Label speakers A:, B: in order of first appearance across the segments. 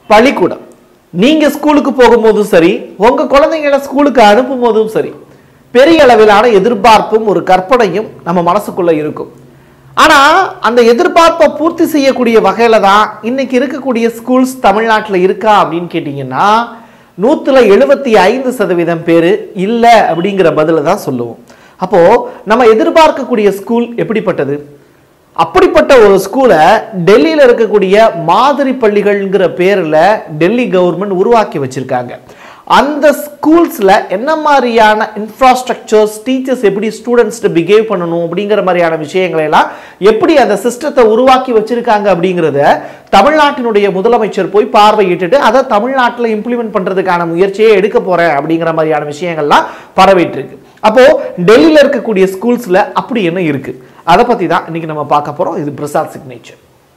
A: பள்ளிக்கூடம் நீங்க ஸ்கூலுக்கு போகும்போதும் சரி உங்க குழந்தைங்களை ஸ்கூலுக்கு அனுப்பும் போதும் சரி பெரிய அளவிலான எதிர்பார்ப்பும் ஒரு கற்பனையும் நம்ம மனசுக்குள்ள இருக்கும் ஆனா அந்த எதிர்பார்ப்பை பூர்த்தி செய்யக்கூடிய வகையில தான் இன்னைக்கு இருக்கக்கூடிய ஸ்கூல்ஸ் தமிழ்நாட்டில் இருக்கா அப்படின்னு கேட்டிங்கன்னா நூத்துல எழுபத்தி ஐந்து சதவீதம் பேர் இல்லை அப்படிங்கிற பதில தான் சொல்லுவோம் அப்போ நம்ம எதிர்பார்க்கக்கூடிய ஸ்கூல் எப்படிப்பட்டது அப்படிப்பட்ட ஒரு ஸ்கூலை டெல்லியில் இருக்கக்கூடிய மாதிரி பள்ளிகள்ங்கிற பேரில் டெல்லி கவர்மெண்ட் உருவாக்கி வச்சிருக்காங்க அந்த ஸ்கூல்ஸில் என்ன மாதிரியான இன்ஃப்ராஸ்ட்ரக்சர்ஸ் டீச்சர்ஸ் எப்படி ஸ்டூடெண்ட்ஸ்ட்டு பிஹேவ் பண்ணணும் அப்படிங்கிற மாதிரியான விஷயங்களை எல்லாம் எப்படி அந்த சிஸ்டத்தை உருவாக்கி வச்சிருக்காங்க அப்படிங்கிறத தமிழ்நாட்டினுடைய முதலமைச்சர் போய் பார்வையிட்டுட்டு அதை தமிழ்நாட்டில் இம்ப்ளிமெண்ட் பண்ணுறதுக்கான முயற்சியை எடுக்க போகிறேன் அப்படிங்கிற மாதிரியான விஷயங்கள்லாம் பரவிட்டு இருக்கு அப்போ டெல்லியில் இருக்கக்கூடிய ஸ்கூல்ஸில் அப்படி என்ன இருக்கு அதை பற்றி தான் இன்னைக்கு நம்ம பார்க்க போகிறோம் இது பிரசாத் சிக்னேச்சர்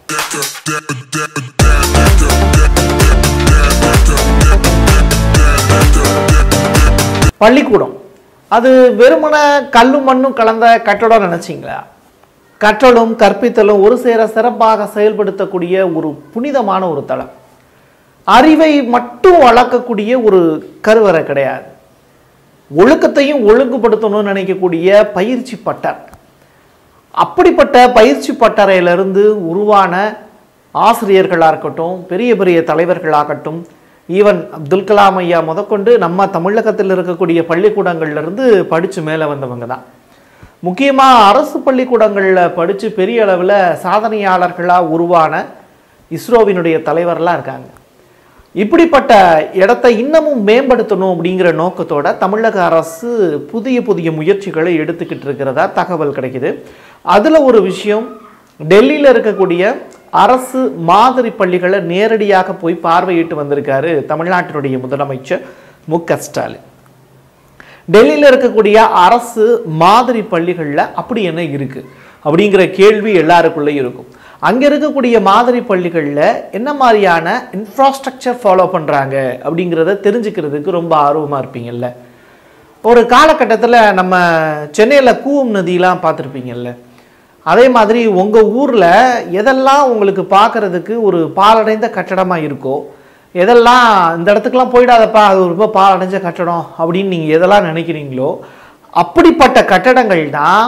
A: பள்ளிக்கூடம் அது வெறுமன கல்லும் மண்ணும் கலந்த கட்டடம் நினைச்சிங்களா கற்றலும் கற்பித்தலும் ஒரு சேர சிறப்பாக செயல்படுத்தக்கூடிய ஒரு புனிதமான ஒரு தளம் அறிவை மட்டும் வளர்க்கக்கூடிய ஒரு கருவறை கிடையாது ஒழுக்கத்தையும் ஒழுங்குபடுத்தணும்னு நினைக்கக்கூடிய பயிற்சி பட்டர் அப்படிப்பட்ட பயிற்சி பட்டறையிலிருந்து உருவான ஆசிரியர்களாக இருக்கட்டும் பெரிய பெரிய தலைவர்களாகட்டும் ஈவன் அப்துல் கலாம் ஐயா முதற்கொண்டு நம்ம தமிழகத்தில் இருக்கக்கூடிய பள்ளிக்கூடங்கள்ல இருந்து படித்து மேலே வந்தவங்க தான் முக்கியமாக அரசு பள்ளிக்கூடங்களில் படித்து பெரிய அளவில் சாதனையாளர்களாக உருவான இஸ்ரோவினுடைய தலைவர்லாம் இருக்காங்க இப்படிப்பட்ட இடத்தை இன்னமும் மேம்படுத்தணும் அப்படிங்கிற நோக்கத்தோட தமிழக அரசு புதிய புதிய முயற்சிகளை எடுத்துக்கிட்டு இருக்கிறதா தகவல் கிடைக்குது அதில் ஒரு விஷயம் டெல்லியில் இருக்கக்கூடிய அரசு மாதிரி பள்ளிகளை நேரடியாக போய் பார்வையிட்டு வந்திருக்காரு தமிழ்நாட்டினுடைய முதலமைச்சர் மு க ஸ்டாலின் டெல்லியில் இருக்கக்கூடிய அரசு மாதிரி பள்ளிகளில் அப்படி என்ன இருக்கு அப்படிங்கிற கேள்வி எல்லாருக்குள்ளே இருக்கும் அங்கே இருக்கக்கூடிய மாதிரி பள்ளிகளில் என்ன மாதிரியான இன்ஃப்ராஸ்ட்ரக்சர் ஃபாலோ பண்ணுறாங்க அப்படிங்கிறத தெரிஞ்சுக்கிறதுக்கு ரொம்ப ஆர்வமாக இருப்பீங்கல்ல ஒரு காலகட்டத்தில் நம்ம சென்னையில் கூவம் நதியெலாம் பார்த்துருப்பீங்கல்ல அதே மாதிரி உங்கள் ஊரில் எதெல்லாம் உங்களுக்கு பார்க்கறதுக்கு ஒரு பாலடைந்த கட்டடமாக இருக்கோ எதெல்லாம் இந்த இடத்துக்குலாம் போயிடாதப்பா அது ரொம்ப பாலடைஞ்ச கட்டடம் அப்படின்னு நீங்கள் எதெல்லாம் நினைக்கிறீங்களோ அப்படிப்பட்ட கட்டடங்கள் தான்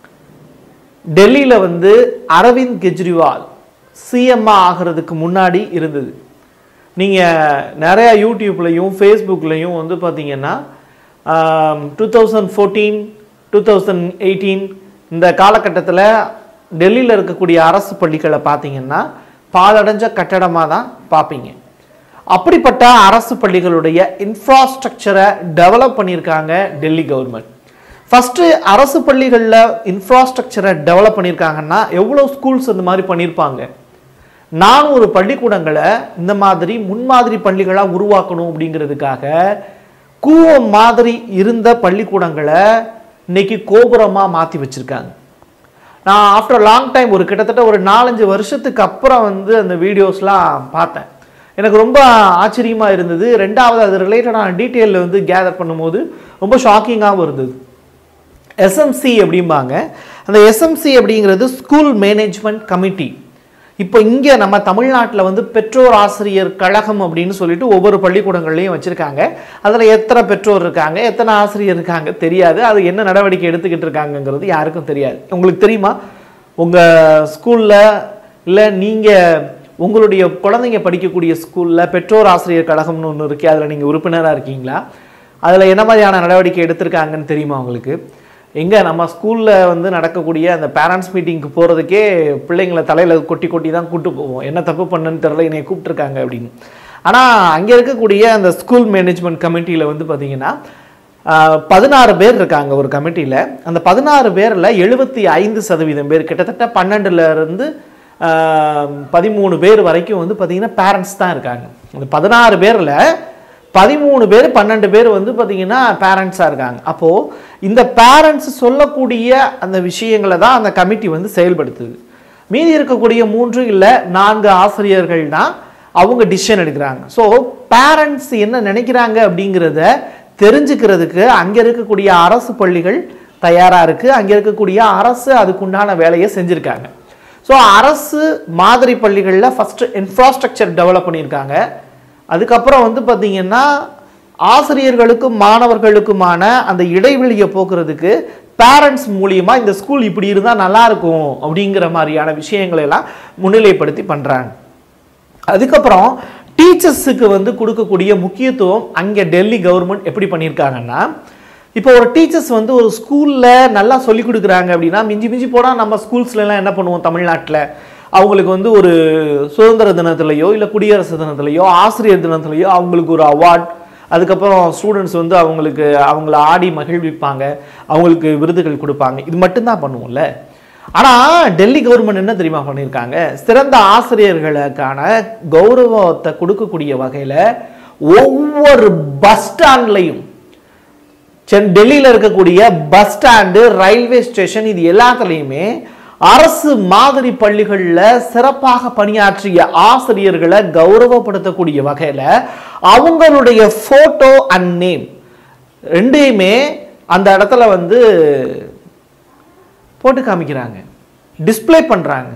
A: டெல்லியில் வந்து அரவிந்த் கெஜ்ரிவால் சிஎம்மா ஆகிறதுக்கு முன்னாடி இருந்தது நீங்கள் நிறையா யூடியூப்லையும் ஃபேஸ்புக்லேயும் வந்து பார்த்தீங்கன்னா two thousand fourteen two thousand eighteen இந்த காலகட்டத்தில் டெல்லியில் இருக்கக்கூடிய அரசு பள்ளிகளை பார்த்தீங்கன்னா பாலடைஞ்ச கட்டடமாக தான் பார்ப்பீங்க அப்படிப்பட்ட அரசு பள்ளிகளுடைய இன்ஃப்ராஸ்ட்ரக்சரை டெவலப் பண்ணியிருக்காங்க டெல்லி கவர்மெண்ட் ஃபஸ்ட்டு அரசு பள்ளிகளில் இன்ஃப்ராஸ்ட்ரக்சரை டெவலப் பண்ணியிருக்காங்கன்னா எவ்வளோ ஸ்கூல்ஸ் இந்த மாதிரி பண்ணியிருப்பாங்க நானூறு பள்ளிக்கூடங்களை இந்த மாதிரி முன்மாதிரி பள்ளிகளாக உருவாக்கணும் அப்படிங்கிறதுக்காக கூவம் மாதிரி இருந்த பள்ளிக்கூடங்களை இன்னைக்கு கோபுரமாக மாற்றி வச்சுருக்காங்க நான் ஆஃப்டர் லாங் டைம் ஒரு கிட்டத்தட்ட ஒரு நாலஞ்சு வருஷத்துக்கு அப்புறம் வந்து அந்த வீடியோஸ்லாம் பார்த்தேன் எனக்கு ரொம்ப ஆச்சரியமாக இருந்தது ரெண்டாவது அது ரிலேட்டடான டீட்டெயிலில் வந்து கேதர் பண்ணும்போது ரொம்ப ஷாக்கிங்காகவும் இருந்தது எஸ்எம்சி அப்படிம்பாங்க அந்த எஸ்எம்சி அப்படிங்கிறது ஸ்கூல் மேனேஜ்மெண்ட் கமிட்டி இப்போ இங்கே நம்ம தமிழ்நாட்டில் வந்து பெற்றோர் ஆசிரியர் கழகம் அப்படின்னு சொல்லிட்டு ஒவ்வொரு பள்ளிக்கூடங்கள்லையும் வச்சுருக்காங்க அதில் எத்தனை பெற்றோர் இருக்காங்க எத்தனை ஆசிரியர் இருக்காங்க தெரியாது அது என்ன நடவடிக்கை எடுத்துக்கிட்டு இருக்காங்கங்கிறது யாருக்கும் தெரியாது உங்களுக்கு தெரியுமா உங்கள் ஸ்கூலில் இல்லை நீங்கள் உங்களுடைய குழந்தைங்க படிக்கக்கூடிய ஸ்கூலில் பெற்றோர் ஆசிரியர் கழகம்னு ஒன்று இருக்கே அதில் நீங்கள் உறுப்பினராக இருக்கீங்களா அதில் என்ன மாதிரியான நடவடிக்கை எடுத்திருக்காங்கன்னு தெரியுமா உங்களுக்கு எங்கே நம்ம ஸ்கூலில் வந்து நடக்கக்கூடிய அந்த பேரண்ட்ஸ் மீட்டிங்க்கு போகிறதுக்கே பிள்ளைங்களை தலையில் கொட்டி கொட்டி தான் கூப்பிட்டு போவோம் என்ன தப்பு பண்ணுன்னு தெரில என்னை கூப்பிட்ருக்காங்க அப்படின்னு ஆனால் அங்கே இருக்கக்கூடிய அந்த ஸ்கூல் மேனேஜ்மெண்ட் கமிட்டியில் வந்து பார்த்திங்கன்னா பதினாறு பேர் இருக்காங்க ஒரு கமிட்டியில் அந்த பதினாறு பேரில் எழுபத்தி ஐந்து சதவீதம் பேர் கிட்டத்தட்ட பன்னெண்டுல இருந்து பதிமூணு பேர் வரைக்கும் வந்து பார்த்திங்கன்னா பேரண்ட்ஸ் தான் இருக்காங்க அந்த பதினாறு பேரில் பதிமூணு பேர் பன்னெண்டு பேர் வந்து பார்த்தீங்கன்னா பேரண்ட்ஸாக இருக்காங்க அப்போது இந்த பேரண்ட்ஸ் சொல்லக்கூடிய அந்த விஷயங்களை தான் அந்த கமிட்டி வந்து செயல்படுத்துது மீதி இருக்கக்கூடிய மூன்று இல்லை நான்கு ஆசிரியர்கள் தான் அவங்க டிசிஷன் எடுக்கிறாங்க ஸோ பேரண்ட்ஸ் என்ன நினைக்கிறாங்க அப்படிங்கிறத தெரிஞ்சுக்கிறதுக்கு அங்கே இருக்கக்கூடிய அரசு பள்ளிகள் தயாராக இருக்குது அங்கே இருக்கக்கூடிய அரசு அதுக்குண்டான வேலையை செஞ்சுருக்காங்க ஸோ ஸோ அரசு மாதிரி பள்ளிகளில் ஃபஸ்ட்டு இன்ஃப்ராஸ்ட்ரக்சர் டெவலப் பண்ணியிருக்காங்க அதுக்கப்புறம் வந்து பார்த்தீங்கன்னா ஆசிரியர்களுக்கும் மாணவர்களுக்குமான அந்த இடைவெளியை போக்குறதுக்கு பேரண்ட்ஸ் மூலியமா இந்த ஸ்கூல் இப்படி இருந்தால் நல்லா இருக்கும் அப்படிங்கிற மாதிரியான விஷயங்களை எல்லாம் முன்னிலைப்படுத்தி பண்ணுறாங்க அதுக்கப்புறம் டீச்சர்ஸுக்கு வந்து கொடுக்கக்கூடிய முக்கியத்துவம் அங்கே டெல்லி கவர்மெண்ட் எப்படி பண்ணியிருக்காங்கன்னா இப்போ ஒரு டீச்சர்ஸ் வந்து ஒரு ஸ்கூலில் நல்லா சொல்லி கொடுக்குறாங்க அப்படின்னா மிஞ்சி மிஞ்சி போனால் நம்ம ஸ்கூல்ஸ்லாம் என்ன பண்ணுவோம் தமிழ்நாட்டில் அவங்களுக்கு வந்து ஒரு சுதந்திர தினத்துலையோ இல்லை குடியரசு தினத்துலையோ ஆசிரியர் தினத்துலையோ அவங்களுக்கு ஒரு அவார்ட் அதுக்கப்புறம் ஸ்டூடெண்ட்ஸ் வந்து அவங்களுக்கு அவங்கள ஆடி மகிழ்விப்பாங்க அவங்களுக்கு விருதுகள் கொடுப்பாங்க இது மட்டும்தான் பண்ணுவோம்ல ஆனால் டெல்லி கவர்மெண்ட் என்ன தெரியுமா பண்ணியிருக்காங்க சிறந்த ஆசிரியர்களுக்கான கௌரவத்தை கொடுக்கக்கூடிய வகையில் ஒவ்வொரு பஸ் ஸ்டாண்ட்லையும் சென் டெல்லியில் இருக்கக்கூடிய பஸ் ஸ்டாண்டு ரயில்வே ஸ்டேஷன் இது எல்லாத்துலேயுமே அரசு மாதிரி பள்ளிகளில் சிறப்பாக பணியாற்றிய ஆசிரியர்களை கௌரவப்படுத்தக்கூடிய வகையில் அவங்களுடைய ஃபோட்டோ அண்ட் நேம் ரெண்டையுமே அந்த இடத்துல வந்து போட்டு காமிக்கிறாங்க டிஸ்ப்ளே பண்ணுறாங்க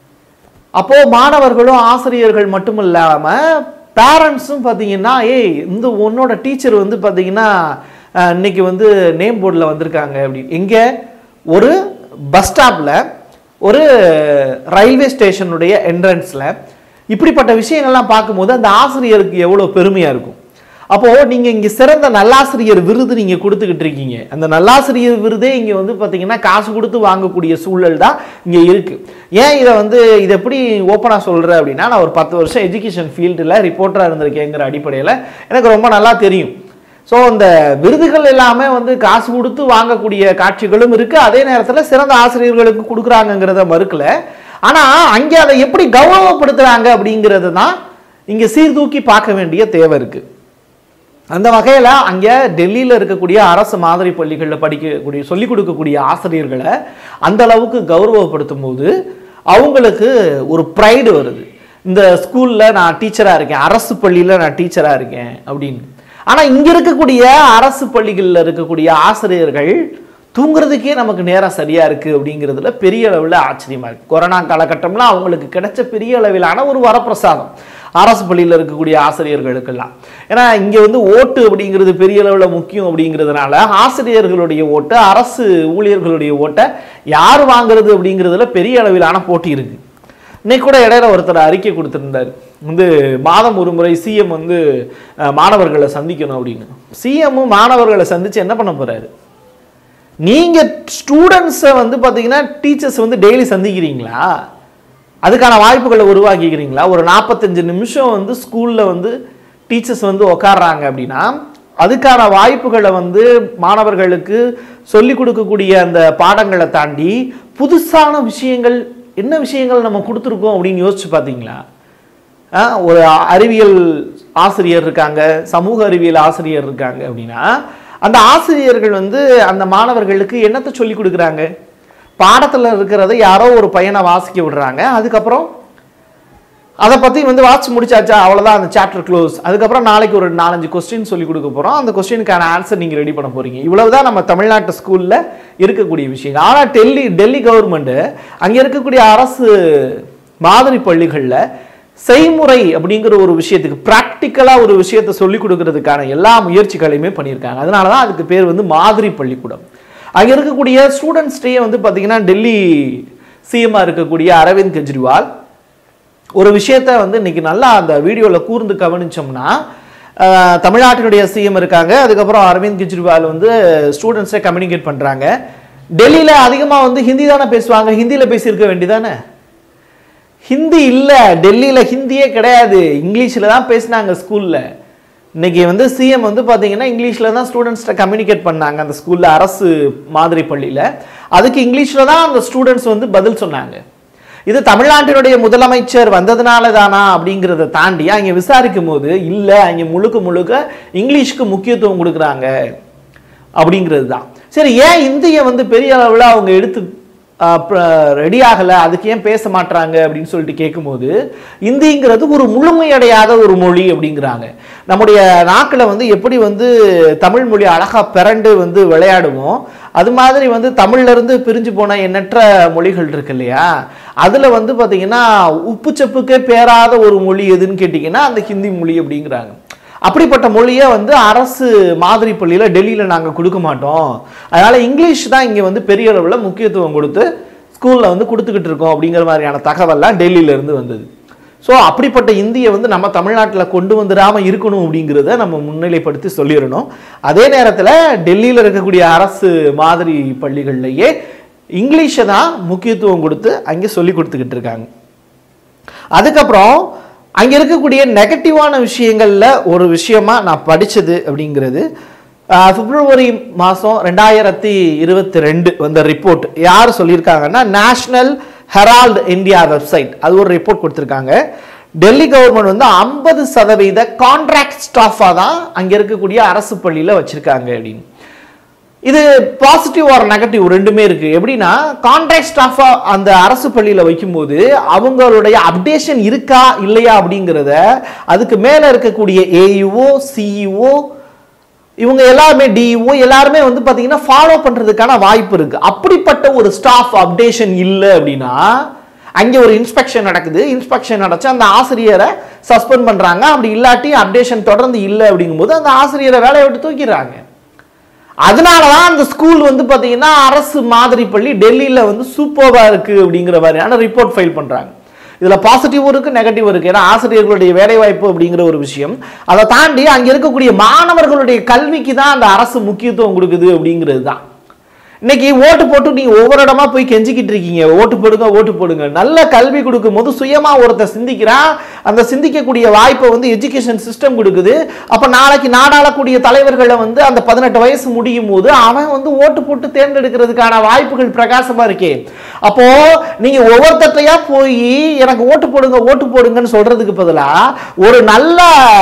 A: அப்போது மாணவர்களும் ஆசிரியர்கள் மட்டும் இல்லாமல் பேரண்ட்ஸும் பார்த்தீங்கன்னா ஏய் இந்த உன்னோட டீச்சர் வந்து பார்த்தீங்கன்னா அஹ், இன்னைக்கு வந்து நேம் போர்டில் வந்திருக்காங்க அப்படி எங்கே ஒரு பஸ் ஸ்டாப்பில் ஒரு ரயில்வே ஸ்டேஷனுடைய என்ட்ரன்ஸில் இப்படிப்பட்ட விஷயங்கள்லாம் பார்க்கும்போது அந்த ஆசிரியருக்கு எவ்வளோ பெருமையாக இருக்கும் அப்போது நீங்கள் இங்கே சிறந்த நல்லாசிரியர் விருது நீங்கள் கொடுத்துக்கிட்டு இருக்கீங்க அந்த நல்லாசிரியர் விருதே இங்கே வந்து பார்த்தீங்கன்னா காசு கொடுத்து வாங்கக்கூடிய சூழல் தான் இங்கே இருக்குது ஏன் இதை வந்து இதை எப்படி ஓப்பனாக சொல்கிறேன் அப்படின்னா நான் ஒரு பத்து வருஷம் எஜுகேஷன் ஃபீல்டில் ரிப்போர்ட்டராக இருந்திருக்கேங்கிற அடிப்படையில் எனக்கு ரொம்ப நல்லா தெரியும் ஸோ இந்த விருதுகள் எல்லாமே வந்து காசு கொடுத்து வாங்கக்கூடிய காட்சிகளும் இருக்குது அதே நேரத்தில் சிறந்த ஆசிரியர்களுக்கு கொடுக்குறாங்கங்கிறத மறுக்கல ஆனால் அங்கே அதை எப்படி கௌரவப்படுத்துகிறாங்க அப்படிங்கிறது தான் இங்கே சீர்தூக்கி பார்க்க வேண்டிய தேவை இருக்குது அந்த வகையில் அங்கே டெல்லியில் இருக்கக்கூடிய அரசு மாதிரி பள்ளிகளில் படிக்கக்கூடிய சொல்லிக் கொடுக்கக்கூடிய ஆசிரியர்களை அந்த அளவுக்கு கௌரவப்படுத்தும் போது அவங்களுக்கு ஒரு ப்ரைடு வருது இந்த ஸ்கூலில் நான் டீச்சராக இருக்கேன் அரசு பள்ளியில் நான் டீச்சராக இருக்கேன் அப்படின்னு ஆனால் இங்கே இருக்கக்கூடிய அரசு பள்ளிகளில் இருக்கக்கூடிய ஆசிரியர்கள் தூங்குறதுக்கே நமக்கு நேரம் சரியாக இருக்குது அப்படிங்கிறதுல பெரிய அளவில் ஆச்சரியமாக இருக்குது கொரோனா காலகட்டம்ல அவங்களுக்கு கிடைச்ச பெரிய அளவிலான ஒரு வரப்பிரசாதம் அரசு பள்ளியில் இருக்கக்கூடிய ஆசிரியர்களுக்கெல்லாம் ஏன்னா இங்கே வந்து ஓட்டு அப்படிங்கிறது பெரிய அளவில் முக்கியம் அப்படிங்கிறதுனால ஆசிரியர்களுடைய ஓட்டு அரசு ஊழியர்களுடைய ஓட்டை யார் வாங்குறது அப்படிங்கிறதுல பெரிய அளவிலான போட்டி இருக்குது இன்னைக்கு கூட இடையில ஒருத்தர் அறிக்கை கொடுத்திருந்தார் வந்து மாதம் ஒரு முறை சிஎம் வந்து அஹ், மாணவர்களை சந்திக்கணும் அப்படின்னு சிஎம்மும் மாணவர்களை சந்திச்சு என்ன பண்ண போறாரு நீங்க ஸ்டூடெண்ட்ஸை வந்து பார்த்தீங்கன்னா டீச்சர்ஸ் வந்து டெய்லி சந்திக்கிறீங்களா அதுக்கான வாய்ப்புகளை உருவாக்கிக்கிறீங்களா ஒரு நாற்பத்தஞ்சு நிமிஷம் வந்து ஸ்கூலில் வந்து டீச்சர்ஸ் வந்து உக்காடுறாங்க அப்படின்னா அதுக்கான வாய்ப்புகளை வந்து மாணவர்களுக்கு சொல்லிக் கொடுக்கக்கூடிய அந்த பாடங்களை தாண்டி புதுசான விஷயங்கள் என்ன விஷயங்கள் நம்ம கொடுத்துருக்கோம் அப்படின்னு யோசிச்சு பார்த்தீங்களா ஆ, ஒரு அறிவியல் ஆசிரியர் இருக்காங்க சமூக அறிவியல் ஆசிரியர் இருக்காங்க அப்படின்னா அந்த ஆசிரியர்கள் வந்து அந்த மாணவர்களுக்கு என்னத்தை சொல்லி கொடுக்குறாங்க பாடத்தில் இருக்கிறத யாரோ ஒரு பையனை வாசிக்க விடுறாங்க அதுக்கப்புறம் அதை பற்றி வந்து வாசிச்சு முடிச்சாச்சா அவ்வளோதான் அந்த சாப்டர் க்ளோஸ் அதுக்கப்புறம் நாளைக்கு ஒரு நாலஞ்சு கொஸ்டின் சொல்லி கொடுக்க போகிறோம் அந்த கொஸ்டினுக்கான ஆன்சர் நீங்கள் ரெடி பண்ண போகிறீங்க இவ்வளவுதான் நம்ம தமிழ்நாட்டு ஸ்கூலில் இருக்கக்கூடிய விஷயங்கள் ஆனால் டெல்லி டெல்லி கவர்மெண்ட்டு அங்கே இருக்கக்கூடிய அரசு மாதிரி பள்ளிகளில் செய்முறை அப்படிங்கிற ஒரு விஷயத்துக்கு ப்ராக்டிக்கலாக ஒரு விஷயத்தை சொல்லிக் கொடுக்கறதுக்கான எல்லா முயற்சிகளையுமே பண்ணியிருக்காங்க அதனால தான் அதுக்கு பேர் வந்து மாதிரி பள்ளிக்கூடம் அங்கே இருக்கக்கூடிய ஸ்டூடெண்ட்ஸ்டே வந்து பார்த்தீங்கன்னா டெல்லி சிஎம்மாக இருக்கக்கூடிய அரவிந்த் கெஜ்ரிவால் ஒரு விஷயத்த வந்து இன்னைக்கு நல்லா அந்த வீடியோவில் கூர்ந்து கவனிச்சோம்னா அஹ், தமிழ்நாட்டினுடைய சிஎம் இருக்காங்க அதுக்கப்புறம் அரவிந்த் கெஜ்ரிவால் வந்து ஸ்டூடெண்ட்ஸை கம்யூனிகேட் பண்ணுறாங்க டெல்லியில் அதிகமாக வந்து ஹிந்தி தானே பேசுவாங்க ஹிந்தியில் பேசியிருக்க வேண்டியதானே ஹிந்தி இல்லை டெல்லியில் ஹிந்தியே கிடையாது இங்கிலீஷில் தான் பேசினாங்க ஸ்கூலில் இன்னைக்கு வந்து சிஎம் வந்து பார்த்தீங்கன்னா இங்கிலீஷில் தான் ஸ்டூடெண்ட்ஸ்கிட்ட கம்யூனிகேட் பண்ணாங்க அந்த ஸ்கூலில் அரசு மாதிரி பள்ளியில் அதுக்கு இங்கிலீஷில் தான் அந்த ஸ்டூடெண்ட்ஸ் வந்து பதில் சொன்னாங்க இது தமிழ்நாட்டினுடைய முதலமைச்சர் வந்ததுனால தானா அப்படிங்கிறத தாண்டி அங்கே விசாரிக்கும் போது இல்லை அங்கே முழுக்க முழுக்க இங்கிலீஷ்க்கு முக்கியத்துவம் கொடுக்குறாங்க அப்படிங்கிறது தான் சரி ஏன் இந்தியை வந்து பெரிய அளவில் அவங்க எடுத்து ரெடி ஆகலை அதுக்கு ஏன் பேச மாட்றாங்க அப்படின்னு சொல்லிட்டு கேட்கும்போது இந்திங்கிறது ஒரு முழுமையடையாத ஒரு மொழி அப்படிங்கிறாங்க நம்முடைய நாக்கில் வந்து எப்படி வந்து தமிழ் மொழி அழகாக பிறண்டு வந்து விளையாடுவோம் அது மாதிரி வந்து தமிழ்ல இருந்து பிரிஞ்சு போன எண்ணற்ற மொழிகள் இருக்கு இல்லையா அதுல வந்து பாத்தீங்கன்னா உப்புச்சப்புக்கே பேராத ஒரு மொழி எதுன்னு கேட்டிங்கன்னா அந்த ஹிந்தி மொழி அப்படிங்கிறாங்க அப்படிப்பட்ட மொழியை வந்து அரசு மாதிரி பள்ளியில் டெல்லியில் நாங்கள் கொடுக்க மாட்டோம் அதனால இங்கிலீஷ் தான் இங்கே வந்து பெரிய அளவில் முக்கியத்துவம் கொடுத்து ஸ்கூலில் வந்து கொடுத்துக்கிட்டு இருக்கோம் அப்படிங்கிற மாதிரியான தகவல்லாம் டெல்லியில இருந்து வந்தது ஸோ அப்படிப்பட்ட இந்தியை வந்து நம்ம தமிழ்நாட்டில் கொண்டு வந்துடாமல் இருக்கணும் அப்படிங்கிறத நம்ம முன்னிலைப்படுத்தி சொல்லிடணும் அதே நேரத்தில் டெல்லியில் இருக்கக்கூடிய அரசு மாதிரி பள்ளிகள்லையே இங்கிலீஷை தான் முக்கியத்துவம் கொடுத்து அங்கே சொல்லி கொடுத்துக்கிட்டு இருக்காங்க அதுக்கப்புறம் அங்கே இருக்கக்கூடிய நெகட்டிவான விஷயங்களில் ஒரு விஷயமா நான் படித்தது அப்படிங்கிறது ஆஹ், பிப்ரவரி மாதம் ரெண்டாயிரத்தி இருபத்தி ரெண்டு வந்த ரிப்போர்ட் யார் சொல்லியிருக்காங்கன்னா நேஷ்னல் ஹெரால்டு இந்தியா வெப்சைட் அது ஒரு ரிப்போர்ட் கொடுத்துருக்காங்க டெல்லி கவர்மெண்ட் வந்து ஐம்பது சதவீத கான்ட்ராக்ட் ஸ்டாஃபாக தான் அங்கே இருக்கக்கூடிய அரசு பள்ளியில் வச்சுருக்காங்க அப்படின்னு இது பாசிட்டிவ் ஆர் நெகட்டிவ் ரெண்டுமே இருக்கு எப்படின்னா கான்ட்ராக்ட் ஸ்டாஃபா அந்த அரசு பள்ளியில வைக்கும்போது அவங்களுடைய அப்டேஷன் இருக்கா இல்லையா அப்படிங்கிறத அதுக்கு மேல இருக்கக்கூடிய ஏஇஓ சிஇஓ இவங்க எல்லாருமே டிஇஓ எல்லாருமே வந்து பாத்தீங்கன்னா ஃபாலோ பண்றதுக்கான வாய்ப்பு இருக்கு அப்படிப்பட்ட ஒரு ஸ்டாஃப் அப்டேஷன் இல்லை அப்படின்னா அங்கே ஒரு இன்ஸ்பெக்ஷன் நடக்குது இன்ஸ்பெக்ஷன் நடச்சு அந்த ஆசிரியரை சஸ்பெண்ட் பண்றாங்க அப்படி இல்லாட்டி அப்டேஷன் தொடர்ந்து இல்லை அப்படிங்கும்போது அந்த ஆசிரியரை வேலையை விட்டு தூக்கிடுறாங்க அதனால தான் அந்த ஸ்கூல் வந்து பார்த்தீங்கன்னா அரசு மாதிரி பள்ளி டெல்லியில் வந்து சூப்பராக இருக்கு அப்படிங்கிற மாதிரியான ரிப்போர்ட் ஃபைல் பண்ணுறாங்க இதில் பாசிட்டிவும் இருக்குது நெகட்டிவ் இருக்குது ஏன்னா ஆசிரியர்களுடைய வேலைவாய்ப்பு அப்படிங்கிற ஒரு விஷயம் அதை தாண்டி அங்கே இருக்கக்கூடிய மாணவர்களுடைய கல்விக்கு தான் அந்த அரசு முக்கியத்துவம் கொடுக்குது அப்படிங்கிறது தான் இன்னைக்கு ஓட்டு போட்டு நீங்க ஒவ்வொரு இடமா போய் கெஞ்சிக்கிட்டு இருக்கீங்க ஓட்டு போடுங்க ஓட்டு போடுங்க நல்ல கல்வி கொடுக்கும் போது சுயமா ஒருத்தர் சிந்திக்கிறான் அந்த சிந்திக்கக்கூடிய வாய்ப்பை வந்து எஜுகேஷன் சிஸ்டம் கொடுக்குது அப்ப நாளைக்கு நாடாளக்கூடிய தலைவர்களை வந்து அந்த பதினெட்டு வயசு முடியும் போது அவன் வந்து ஓட்டு போட்டு தேர்ந்தெடுக்கிறதுக்கான வாய்ப்புகள் பிரகாசமா இருக்கே அப்போ நீங்க ஒவ்வொருத்தட்டையா போய் எனக்கு ஓட்டு போடுங்க ஓட்டு போடுங்கன்னு சொல்றதுக்கு பதிலா ஒரு நல்ல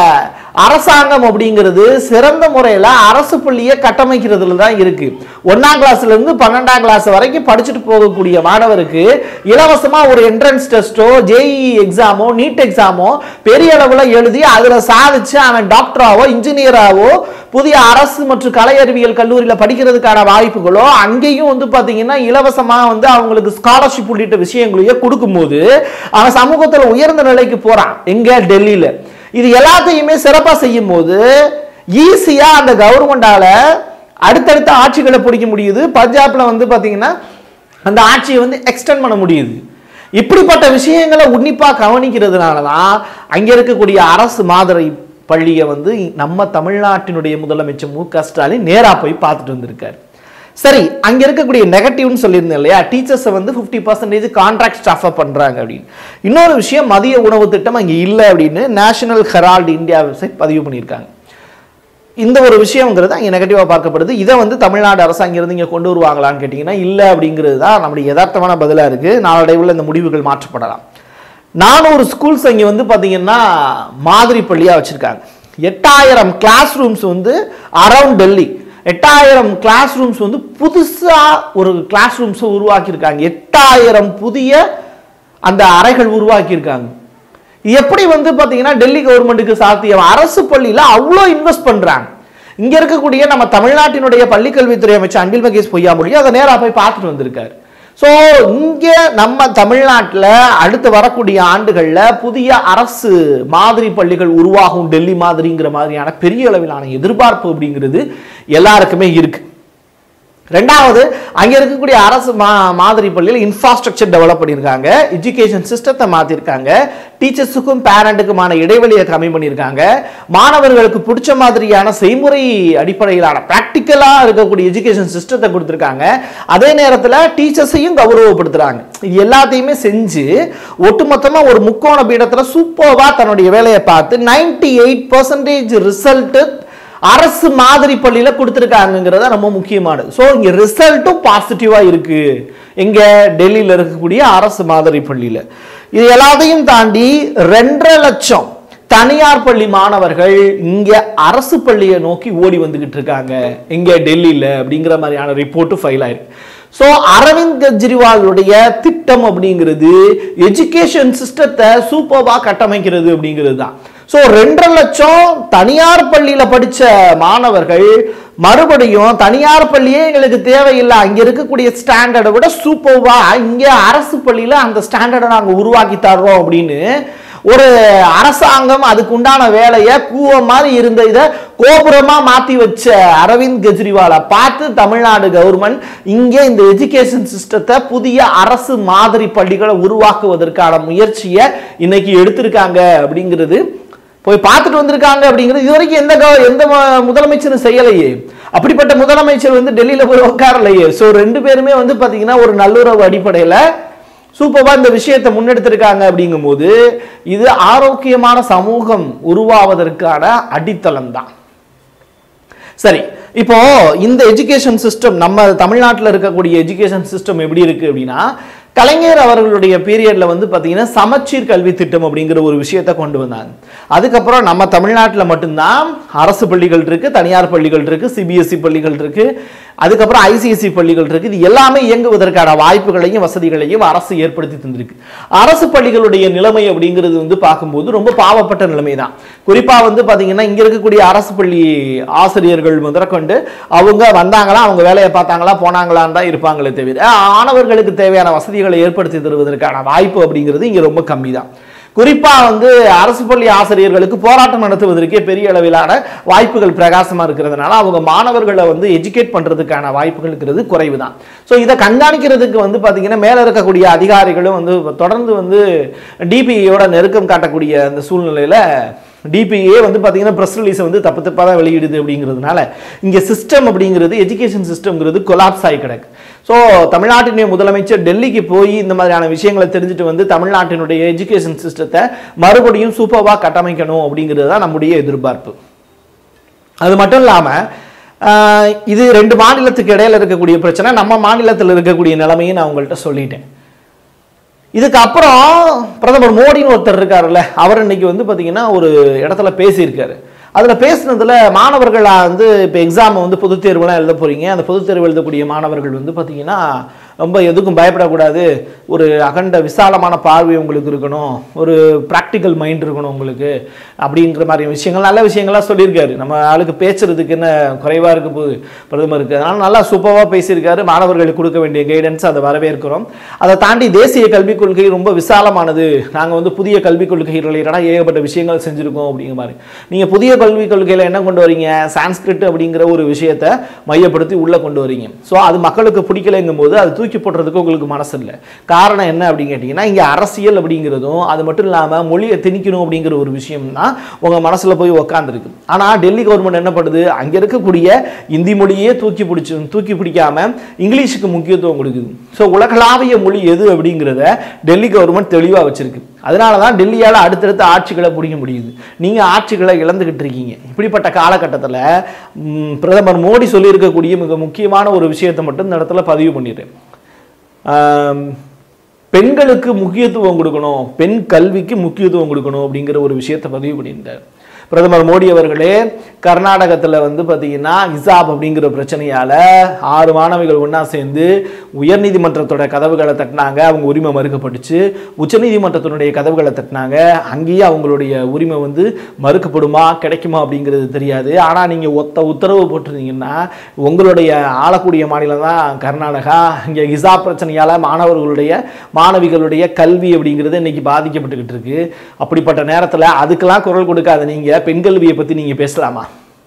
A: அரசாங்கம் அப்படிங்கிறது சிறந்த முறையில் அரசு பள்ளியை கட்டமைக்கிறதுல தான் இருக்கு ஒன்னாம் கிளாஸ்ல இருந்து பன்னெண்டாம் கிளாஸ் வரைக்கும் படிச்சுட்டு போகக்கூடிய மாணவருக்கு இலவசமா ஒரு என்ட்ரன்ஸ் டெஸ்ட்டோ ஜேஇ எக்ஸாமோ நீட் எக்ஸாமோ பெரிய அளவுல எழுதி அதுல சாதிச்சு அவன் டாக்டராவோ இன்ஜினியராவோ புதிய அரசு மற்றும் கலை அறிவியல் கல்லூரியில படிக்கிறதுக்கான வாய்ப்புகளோ அங்கேயும் வந்து பாத்தீங்கன்னா இலவசமா வந்து அவங்களுக்கு ஸ்காலர்ஷிப் உள்ளிட்ட விஷயங்களையோ கொடுக்கும்போது அவன் சமூகத்துல உயர்ந்த நிலைக்கு போறான் எங்க டெல்லியில இது எல்லாத்தையுமே சிறப்பா செய்யும் போது ஈஸியா அந்த கவர்மெண்டால அடுத்தடுத்த ஆட்சிகளை பிடிக்க முடியுது பஞ்சாப்ல வந்து பாத்தீங்கன்னா அந்த ஆட்சியை வந்து எக்ஸ்டெண்ட் பண்ண முடியுது இப்படிப்பட்ட விஷயங்களை உன்னிப்பா கவனிக்கிறதுனால தான் அங்க இருக்கக்கூடிய அரசு மாதிரி பள்ளியை வந்து நம்ம தமிழ்நாட்டினுடைய முதலமைச்சர் மு க ஸ்டாலின் நேரா போய் பார்த்துட்டு வந்திருக்காரு சரி அங்க இருக்கக்கூடிய நெகட்டிவ்னு சொல்லியிருந்தேன் இல்லையா டீச்சர்ஸை வந்து ஃபிஃப்டி பர்சன்டேஜ் கான்ட்ராக்ட் ஸ்டாஃபாக பண்றாங்க அப்படின்னு இன்னொரு விஷயம் மதிய உணவு திட்டம் அங்கே இல்லை அப்படின்னு நேஷனல் ஹெரால்டு இந்தியா வெப்சைட் பதிவு பண்ணியிருக்காங்க இந்த ஒரு விஷயங்கிறது அங்கே நெகட்டிவாக பார்க்கப்படுது இதை வந்து தமிழ்நாடு அரசு அங்கிருந்து இங்கே கொண்டு வருவாங்களான்னு கேட்டிங்கன்னா இல்லை அப்படிங்கிறது தான் நம்முடைய யதார்த்தமான பதிலாக இருக்குது நாளடைவில் இந்த முடிவுகள் மாற்றப்படலாம் நானூறு ஸ்கூல்ஸ் அங்கே வந்து பார்த்தீங்கன்னா மாதிரி பள்ளியாக வச்சுருக்காங்க எட்டாயிரம் கிளாஸ் ரூம்ஸ் வந்து அரவுண்ட் டெல்லி எட்டாயிரம் கிளாஸ் ரூம்ஸ் வந்து புதுசாக ஒரு கிளாஸ் ரூம்ஸை உருவாக்கியிருக்காங்க எட்டாயிரம் புதிய அந்த அறைகள் உருவாக்கியிருக்காங்க இது எப்படி வந்து பார்த்தீங்கன்னா டெல்லி கவர்மெண்ட்டுக்கு சாத்தியம் அரசு பள்ளியில் அவ்வளோ இன்வெஸ்ட் பண்ணுறாங்க இங்கே இருக்கக்கூடிய நம்ம தமிழ்நாட்டினுடைய பள்ளிக்கல்வித்துறை அமைச்சர் அன்பில் மகேஷ் பொய்யாமொழி அதை நேராக போய் பார்த்துட்டு வந்திருக்காரு ஸோ இங்கே நம்ம தமிழ்நாட்டில் அடுத்து வரக்கூடிய ஆண்டுகளில் புதிய அரசு மாதிரி பள்ளிகள் உருவாகும் டெல்லி மாதிரிங்கிற மாதிரியான பெரிய அளவிலான எதிர்பார்ப்பு அப்படிங்கிறது எல்லாருக்குமே இருக்கு ரெண்டாவது அங்க இருக்கக்கூடிய அரசு மா மாதிரி பள்ளியில் இன்ஃப்ராஸ்ட்ரக்சர் டெவலப் பண்ணியிருக்காங்க எஜுகேஷன் சிஸ்டத்தை மாத்திருக்காங்க டீச்சர்ஸுக்கும் பேரண்ட்டுக்குமான இடைவெளியை கம்மி பண்ணியிருக்காங்க மாணவர்களுக்கு பிடிச்ச மாதிரியான செய்முறை அடிப்படையிலான ப்ராக்டிக்கலா இருக்கக்கூடிய எஜுகேஷன் சிஸ்டத்தை கொடுத்துருக்காங்க அதே நேரத்தில் டீச்சர்ஸையும் கௌரவப்படுத்துறாங்க இது எல்லாத்தையுமே செஞ்சு ஒட்டுமொத்தமா ஒரு முக்கோண பீடத்துல சூப்பர்வா தன்னுடைய வேலையை பார்த்து நைன்டி எயிட் பர்சன்டேஜ் ரிசல்ட் அரசு மாதிரி பள்ளியில கொடுத்துருக்காங்கிறத ரொம்ப முக்கியமானது ஸோ இங்க ரிசல்ட்டும் பாசிட்டிவா இருக்கு எங்க டெல்லியில இருக்கக்கூடிய அரசு மாதிரி பள்ளியில இது எல்லாத்தையும் தாண்டி ரெண்டரை லட்சம் தனியார் பள்ளி மாணவர்கள் இங்க அரசு பள்ளியை நோக்கி ஓடி வந்துகிட்டு இருக்காங்க இங்க டெல்லியில அப்படிங்கிற மாதிரியான ரிப்போர்ட்டு ஃபைல் ஆயிருக்கு ஸோ அரவிந்த் கெஜ்ரிவாலுடைய திட்டம் அப்படிங்கிறது எஜுகேஷன் சிஸ்டத்தை சூப்பர்வா கட்டமைக்கிறது அப்படிங்கிறது தான் ஸோ ரெண்டரை லட்சம் தனியார் பள்ளியில படிச்ச மாணவர்கள் மறுபடியும் தனியார் பள்ளியே எங்களுக்கு தேவையில்லை அங்க இருக்கக்கூடிய ஸ்டாண்டர்டை விட சூப்பர்வா இங்க அரசு பள்ளியில அந்த ஸ்டாண்டர்டை நாங்க உருவாக்கி தர்றோம் அப்படின்னு ஒரு அரசாங்கம் அதுக்கு உண்டான வேலையை கூவ மாதிரி இருந்த இதை கோபுரமா மாத்தி வச்ச அரவிந்த் கெஜ்ரிவாலை பார்த்து தமிழ்நாடு கவர்மெண்ட் இங்கே இந்த எஜுகேஷன் சிஸ்டத்தை புதிய அரசு மாதிரி பள்ளிகளை உருவாக்குவதற்கான முயற்சியை இன்னைக்கு எடுத்திருக்காங்க அப்படிங்கிறது போய் பார்த்துட்டு வந்திருக்காங்க அப்படிங்கிறது இது வரைக்கும் எந்த கவ- எந்த ம- முதலமைச்சரும் செய்யலையே அப்படிப்பட்ட முதலமைச்சர் வந்து டெல்லியில போய் உட்காரலையே ஸோ ரெண்டு பேருமே வந்து பாத்தீங்கன்னா ஒரு நல்லுறவு அடிப்படையில சூப்பரா இந்த விஷயத்தை முன்னெடுத்திருக்காங்க அப்படிங்கும்போது இது ஆரோக்கியமான சமூகம் உருவாவதற்கான அடித்தளம் தான் சரி இப்போ இந்த எஜுகேஷன் சிஸ்டம் நம்ம தமிழ்நாட்டில் இருக்கக்கூடிய எஜுகேஷன் சிஸ்டம் எப்படி இருக்கு அப்படின்னா கலைஞர் அவர்களுடைய பீரியட்ல வந்து பார்த்தீங்கன்னா சமச்சீர் கல்வி திட்டம் அப்படிங்கிற ஒரு விஷயத்தை கொண்டு வந்தாங்க அதுக்கப்புறம் நம்ம தமிழ்நாட்டில் மட்டும்தான் அரசு பள்ளிகள் இருக்கு தனியார் பள்ளிகள் இருக்கு சிபிஎஸ்இ பள்ளிகள் இருக்கு அதுக்கப்புறம் ஐசிஎஸ்சி பள்ளிகள் இருக்கு இது எல்லாமே இயங்குவதற்கான வாய்ப்புகளையும் வசதிகளையும் அரசு ஏற்படுத்தி தந்திருக்கு அரசு பள்ளிகளுடைய நிலைமை அப்படிங்கிறது வந்து பார்க்கும்போது ரொம்ப பாவப்பட்ட நிலைமை தான் குறிப்பா வந்து பாத்தீங்கன்னா இங்க இருக்கக்கூடிய அரசு பள்ளி ஆசிரியர்கள் முதற்கொண்டு அவங்க வந்தாங்களா அவங்க வேலையை பார்த்தாங்களா போனாங்களான்னு தான் இருப்பாங்களே தவிர ஆணவர்களுக்கு தேவையான வசதிகளை ஏற்படுத்தி தருவதற்கான வாய்ப்பு அப்படிங்கிறது இங்க ரொம்ப கம்மி தான் குறிப்பா வந்து அரசு பள்ளி ஆசிரியர்களுக்கு போராட்டம் நடத்துவதற்கே பெரிய அளவிலான வாய்ப்புகள் பிரகாசமா இருக்கிறதுனால அவங்க மாணவர்களை வந்து எஜுகேட் பண்றதுக்கான வாய்ப்புகள் இருக்கிறது குறைவு தான் ஸோ இதை கண்காணிக்கிறதுக்கு வந்து பாத்தீங்கன்னா மேல இருக்கக்கூடிய அதிகாரிகளும் வந்து தொடர்ந்து வந்து டிபிஐயோட நெருக்கம் காட்டக்கூடிய அந்த சூழ்நிலையில டிபிஏ வந்து பார்த்தீங்கன்னா ப்ரெஸ் ரிலீஸை வந்து தப்பு தப்பாக தான் வெளியிடுது அப்படிங்கிறதுனால இங்கே சிஸ்டம் அப்படிங்கிறது எஜுகேஷன் சிஸ்டம்ங்கிறது கொலாப்ஸ் ஆகி கிடக்கு ஸோ தமிழ்நாட்டினுடைய முதலமைச்சர் டெல்லிக்கு போய் இந்த மாதிரியான விஷயங்களை தெரிஞ்சுட்டு வந்து தமிழ்நாட்டினுடைய எஜுகேஷன் சிஸ்டத்தை மறுபடியும் சூப்பராக கட்டமைக்கணும் அப்படிங்கிறது தான் நம்முடைய எதிர்பார்ப்பு அது மட்டும் இல்லாமல் இது ரெண்டு மாநிலத்துக்கு இடையில இருக்கக்கூடிய பிரச்சனை நம்ம மாநிலத்தில் இருக்கக்கூடிய நிலைமையை நான் உங்கள்கிட்ட சொல்லிட்டேன் இதுக்கப்புறம் பிரதமர் மோடின்னு ஒருத்தர் இருக்காருல்ல அவர் இன்னைக்கு வந்து பார்த்தீங்கன்னா ஒரு இடத்துல பேசியிருக்காரு அதில் பேசுனதுல மாணவர்கள் வந்து இப்போ எக்ஸாம் வந்து பொதுத் தேர்வுலாம் எழுத போறீங்க அந்த பொதுத் தேர்வு எழுதக்கூடிய மாணவர்கள் வந்து பார்த்தீங்கன்னா ரொம்ப எதுக்கும் பயப்படக்கூடாது ஒரு அகண்ட விசாலமான பார்வை உங்களுக்கு இருக்கணும் ஒரு ப்ராக்டிக்கல் மைண்ட் இருக்கணும் உங்களுக்கு அப்படிங்கிற மாதிரி விஷயங்கள் நல்ல விஷயங்கள்லாம் சொல்லியிருக்காரு நம்ம ஆளுக்கு பேசுறதுக்கு என்ன குறைவாக இருக்க போகுது பிரதமருக்கு அதனால் நல்லா சூப்பராக பேசியிருக்காரு மாணவர்களுக்கு கொடுக்க வேண்டிய கைடன்ஸ் அதை வரவேற்கிறோம் அதை தாண்டி தேசிய கல்விக் கொள்கை ரொம்ப விசாலமானது நாங்கள் வந்து புதிய கல்விக் கொள்கை ரிலேட்டடாக ஏகப்பட்ட விஷயங்கள் செஞ்சுருக்கோம் அப்படிங்கிற மாதிரி நீங்கள் புதிய கல்விக் கொள்கையில் என்ன கொண்டு வரீங்க சான்ஸ்கிரிட் அப்படிங்கிற ஒரு விஷயத்தை மையப்படுத்தி உள்ளே கொண்டு வரீங்க ஸோ அது மக்களுக்கு பிடிக்கலைங்கும் போது அது தூக்கி போடுறதுக்கு உங்களுக்கு மனசு இல்லை காரணம் என்ன அப்படின்னு கேட்டிங்கன்னா இங்கே அரசியல் அப்படிங்கிறதும் அது மட்டும் இல்லாமல் மொழியை திணிக்கணும் அப்படிங்கிற ஒரு விஷயம் தான் உங்கள் மனசில் போய் உக்காந்துருக்கு ஆனால் டெல்லி கவர்மெண்ட் என்ன பண்ணுது அங்கே இருக்கக்கூடிய இந்தி மொழியே தூக்கி பிடிச்சி தூக்கி பிடிக்காம இங்கிலீஷுக்கு முக்கியத்துவம் கொடுக்குது ஸோ உலகளாவிய மொழி எது அப்படிங்கிறத டெல்லி கவர்மெண்ட் தெளிவாக வச்சிருக்கு அதனால தான் டெல்லியால் அடுத்தடுத்த ஆட்சிகளை பிடிக்க முடியுது நீங்கள் ஆட்சிகளை இழந்துகிட்டு இருக்கீங்க இப்படிப்பட்ட காலகட்டத்தில் ம், பிரதமர் மோடி சொல்லியிருக்கக்கூடிய மிக முக்கியமான ஒரு விஷயத்தை மட்டும் இந்த இடத்துல பதிவு பண்ணிடுறேன் ஆம், பெண்களுக்கு முக்கியத்துவம் கொடுக்கணும் பெண் கல்விக்கு முக்கியத்துவம் கொடுக்கணும் அப்படிங்கிற ஒரு விஷயத்தை பதிவு பண்ணியிருந்தார் பிரதமர் மோடி அவர்களே கர்நாடகத்தில் வந்து பார்த்தீங்கன்னா ஹிசாப் அப்படிங்கிற பிரச்சனையால் ஆறு மாணவிகள் ஒன்றா சேர்ந்து உயர்நீதிமன்றத்தோட கதவுகளை தட்டினாங்க அவங்க உரிமை மறுக்கப்பட்டுச்சு உச்சநீதிமன்றத்தினுடைய கதவுகளை தட்டினாங்க அங்கேயே அவங்களுடைய உரிமை வந்து மறுக்கப்படுமா கிடைக்குமா அப்படிங்கிறது தெரியாது ஆனால் நீங்கள் ஒத்த உத்தரவு போட்டிருந்தீங்கன்னா உங்களுடைய ஆளக்கூடிய மாநிலம் தான் கர்நாடகா இங்கே ஹிசாப் பிரச்சனையால் மாணவர்களுடைய மாணவிகளுடைய கல்வி அப்படிங்கிறது இன்னைக்கு பாதிக்கப்பட்டுக்கிட்டு இருக்கு அப்படிப்பட்ட நேரத்தில் அதுக்கெல்லாம் குரல் கொடுக்காத நீங்கள் பெண் கல்வியை பற்றி நீங்கள் பேசலாமா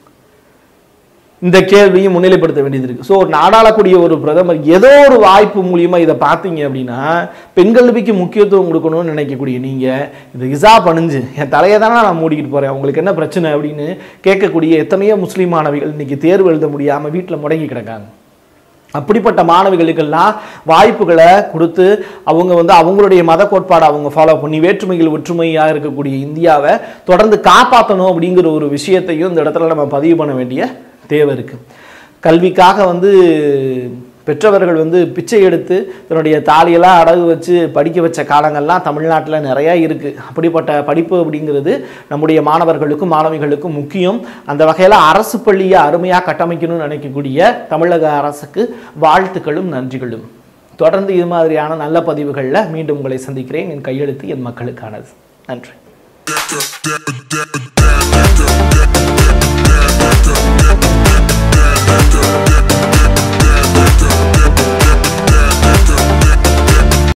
A: இந்த கேள்வியும் முன்னிலைப்படுத்த வேண்டியது இருக்கு ஸோ நாடாளக்கூடிய ஒரு பிரதமர் ஏதோ ஒரு வாய்ப்பு மூலியமா இதை பார்த்தீங்க அப்படின்னா பெண் கல்விக்கு முக்கியத்துவம் கொடுக்கணும்னு நினைக்கக்கூடிய நீங்க இது இசா பணிஞ்சு என் தலையை தானே நான் மூடிக்கிட்டு போறேன் உங்களுக்கு என்ன பிரச்சனை அப்படின்னு கேட்கக்கூடிய எத்தனையோ முஸ்லீம் மாணவிகள் இன்னைக்கு தேர்வு எழுத முடியாம வீட்டில் முடங்கி கிடக்காங்க அப்படிப்பட்ட மாணவிகளுக்கெல்லாம் வாய்ப்புகளை கொடுத்து அவங்க வந்து அவங்களுடைய மத கோட்பாடை அவங்க ஃபாலோ பண்ணி வேற்றுமைகள் ஒற்றுமையாக இருக்கக்கூடிய இந்தியாவை தொடர்ந்து காப்பாற்றணும் அப்படிங்கிற ஒரு விஷயத்தையும் இந்த இடத்துல நம்ம பதிவு பண்ண வேண்டிய தேவை இருக்கு கல்விக்காக வந்து பெற்றவர்கள் வந்து பிச்சை எடுத்து தன்னுடைய தாலியெல்லாம் அடகு வச்சு படிக்க வச்ச காலங்கள்லாம் தமிழ்நாட்டில் நிறையா இருக்குது அப்படிப்பட்ட படிப்பு அப்படிங்கிறது நம்முடைய மாணவர்களுக்கும் மாணவிகளுக்கும் முக்கியம் அந்த வகையில் அரசு பள்ளியை அருமையாக கட்டமைக்கணும்னு நினைக்கக்கூடிய தமிழக அரசுக்கு வாழ்த்துக்களும் நன்றிகளும் தொடர்ந்து இது மாதிரியான நல்ல பதிவுகளில் மீண்டும் உங்களை சந்திக்கிறேன் என் கையெழுத்து என் மக்களுக்கானது நன்றி
B: Yeah, yeah, yeah, yeah, yeah.